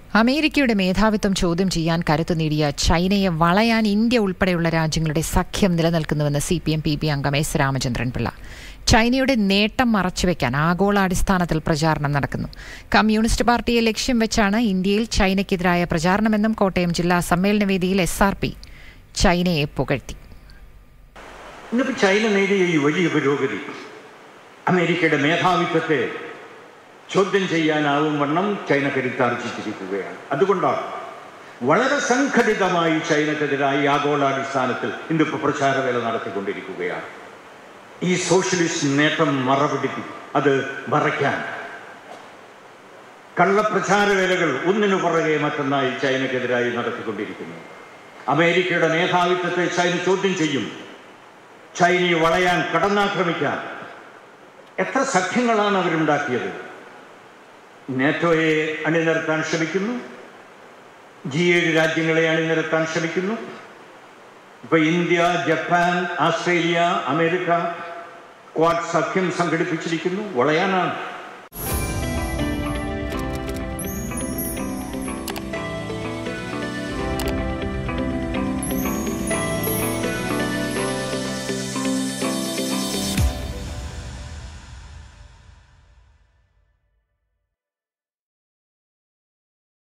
അമേരിക്കയുടെ മേധാവിത്വം ചോദ്യം ചെയ്യാൻ കരുത്തു നേടിയ ചൈനയെ വളയാൻ ഇന്ത്യ ഉൾപ്പെടെയുള്ള രാജ്യങ്ങളുടെ സഖ്യം നിലനിൽക്കുന്നുവെന്ന് C P M P P അംഗം എസ് രാമചന്ദ്രൻ പിള്ള ചൈനയുടെ നേട്ടം മറച്ചുവെക്കാൻ ആഗോളാടിസ്ഥാനത്തിൽ പ്രചാരണം നടക്കുന്നു കമ്മ്യൂണിസ്റ്റ് പാർട്ടിയെ ലക്ഷ്യം വെച്ചാണ് ഇന്ത്യയിൽ ചൈനയ്ക്കെതിരായ പ്രചാരണമെന്നും കോട്ടയം ജില്ലാ സമ്മേളന വേദിയിൽ എസ് ആർ പി ചൈനയെ പുകഴ്ത്തി ഇന്നിപ്പോൾ ചൈന നേടിയ ഈ വലിയ പുരോഗതി അമേരിക്കയുടെ മേധാവിത്വത്തെ ചോദ്യം ചെയ്യാനാവും വണ്ണം ചൈന കരുത്താർജിച്ചിരിക്കുകയാണ് അതുകൊണ്ടാണ് വളരെ സംഘടിതമായി ചൈനക്കെതിരായി ആഗോളാടിസ്ഥാനത്തിൽ ഇന്നിപ്പോൾ പ്രചാരവേല നടത്തിക്കൊണ്ടിരിക്കുകയാണ് ഈ സോഷ്യലിസ്റ്റ് നേട്ടം മറപിടിക്കും അത് മറയ്ക്കാൻ കള്ളപ്രചാരവേലകൾ ഒന്നിനു പുറകെ മറ്റൊന്നായി ചൈനക്കെതിരായി നടത്തിക്കൊണ്ടിരിക്കുന്നു അമേരിക്കയുടെ മേധാവിത്വത്തെ ചൈന ചോദ്യം ചെയ്യും ചൈനയെ വളയാൻ കടന്നാക്രമിക്കാൻ എത്ര സഖ്യങ്ങളാണ് അവരുണ്ടാക്കിയത് നേറ്റോയെ അണിനിരത്താൻ ശ്രമിക്കുന്നു ജി ഏഴ് രാജ്യങ്ങളെ അണിനിരത്താൻ ശ്രമിക്കുന്നു ഇപ്പൊ India Japan Australia America Quad സഖ്യം സംഘടിപ്പിച്ചിരിക്കുന്നു വളയാനാണ്